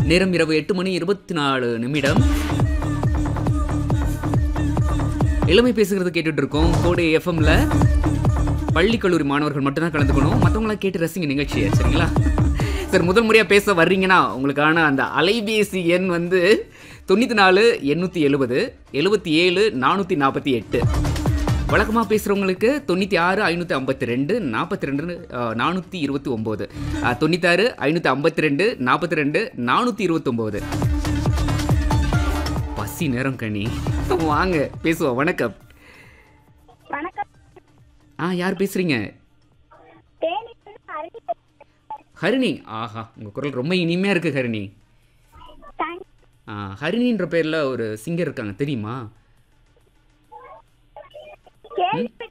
நேரம் இரவு எட்டு மணி இருபத்தி நாலு நிமிடம் இளமை பேசுகிறது கேட்டுட்டு இருக்கோம் கோடை எஃப்எம்ல பள்ளி கல்லூரி மாணவர்கள் மட்டும்தான் கலந்துக்கணும் மற்றவங்களாம் கேட்டு ரசிங்க நிகழ்ச்சியை சரிங்களா சார் முதல் முறையாக பேச வர்றீங்கன்னா உங்களுக்கான அந்த அலைபேசி எண் வந்து தொண்ணூற்றி நாலு எண்ணூற்றி எழுபது எழுபத்தி ஏழு நானூற்றி நாற்பத்தி எட்டு வழக்கமாக பேசுகிறவங்களுக்கு தொண்ணூற்றி ஆறு ஐநூற்றி ஐம்பத்தி ரெண்டு நாற்பத்தி ரெண்டு நானூற்றி இருபத்தி ஒம்பது தொண்ணூத்தாறு ஐநூற்றி ஐம்பத்தி ரெண்டு நாற்பத்தி ரெண்டு நானூற்றி இருபத்தொம்போது பசி நேரம் கனி வாங்க பேசுவோம் வணக்கம் வணக்கம் ஆ யார் பேசுகிறீங்க தேனியிலிருந்து ஹரிணி பேசுறேன். ஹரிணி ஆஹா உங்கள் குரல் ரொம்ப இனிமையாக இருக்குது ஹரிணி தேங்க்ஸ். ஆ, ஹரிணின்ற பேரில் ஒரு சிங்கர் இருக்காங்க தெரியுமா கேள்விப்பட்டிருக்கேன்.